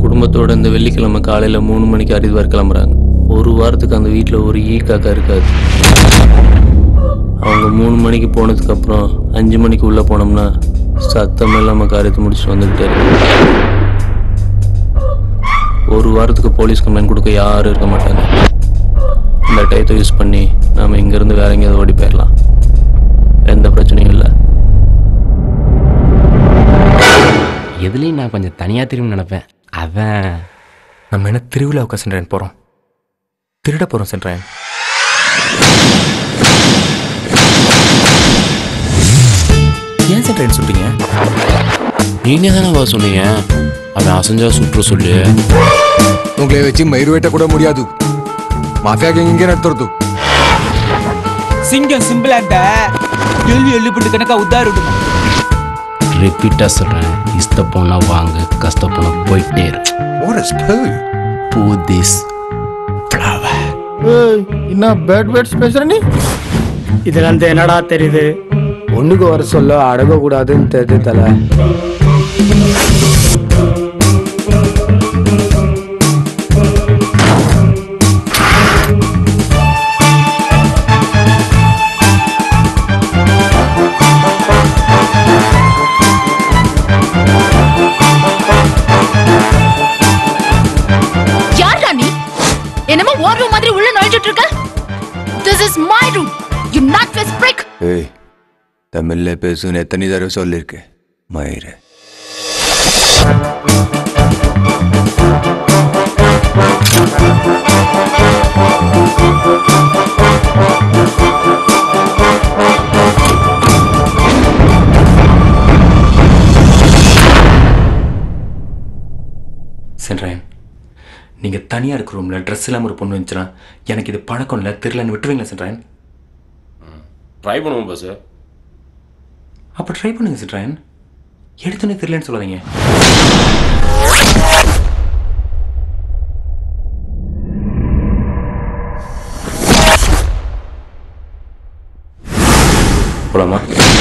குடும்பத்தோட இந்த வெள்ளிக்கிழமை காலையில் மூணு மணிக்கு ஹரித்வார் கிளம்புறாங்க ஒரு வாரத்துக்கு அந்த வீட்டில் ஒரு ஈ காக்கா இருக்காது அவங்க மூணு மணிக்கு போனதுக்கப்புறம் அஞ்சு மணிக்கு உள்ளே போனோம்னா சத்தம் இல்லாமல் காரியத்தை முடிச்சுட்டு வந்துக்கிட்டே இருக்கும் ஒரு வாரத்துக்கு போலீஸ் கம்ப்ளைண்ட் கொடுக்க யாரும் இருக்க மாட்டாங்க இந்த டயத்தை யூஸ் பண்ணி நாம் இங்கேருந்து வேற எங்கேயாவது ஓடி போயிடலாம் எந்த பிரச்சனையும் இல்லை எதுலேயும் நான் கொஞ்சம் தனியாக திரும்பி நினைப்பேன் அவன் நம்ம என்ன திருவிழாவுக்கா சென்றாயன் போகிறோம் திருட போகிறோம் சென்றாயன் ஏன் சென்றாயன் சொல்றீங்க நீங்க தானே வா சொன்னீங்க அவன் அசஞ்சா சுற்று சொல்லு உங்களை வச்சு மயிறு வெட்ட கூட முடியாது மாஃபியா கேங் இங்கே நடத்துறது சிங்கம் சிம்பிள் அந்த எள்ளு எள்ளு பிட்டு கணக்கா உத்தாரிடும் ரிப்பீட்டாக சொல்கிறேன் இஷ்ட போனா வாங்க கஷ்ட போனா போயிட்டே இரு What is poo? பூ திஸ் ஃப்ளவர் என்ன பேட் வேர்ட்ஸ் பேசுற நீ இதுல இருந்து என்னடா தெரியுது ஒண்ணுக்கு வர சொல்ல அடங்க கூடாதுன்னு தெரியுது தல யாரா நீ என்னமோ ஓர் ரூம் மாதிரி உள்ள நுழைஞ்சிட்டு இருக்க this is my room you not வெஸ் பிரிக் ஏய் தமிழ்ல பேசுன்னு எத்தனை தடவை சொல்லியிருக்கேன் மயிறு சென்றாயன் நீங்கள் தனியாக இருக்கிற ரூமில் ட்ரெஸ் இல்லாமல் ஒரு பொண்ணு வந்துச்சுன்னா எனக்கு இது பழக்கம் இல்லை தெரிலன்னு விட்டுருவீங்களா சென்றாயன் ட்ரை பண்ணுவோம் பஸ் அப்போ ட்ரை பண்ணுங்க சென்றாயன் எடுத்தோன்னே தெரிலன்னு சொல்லாதீங்க போலாமா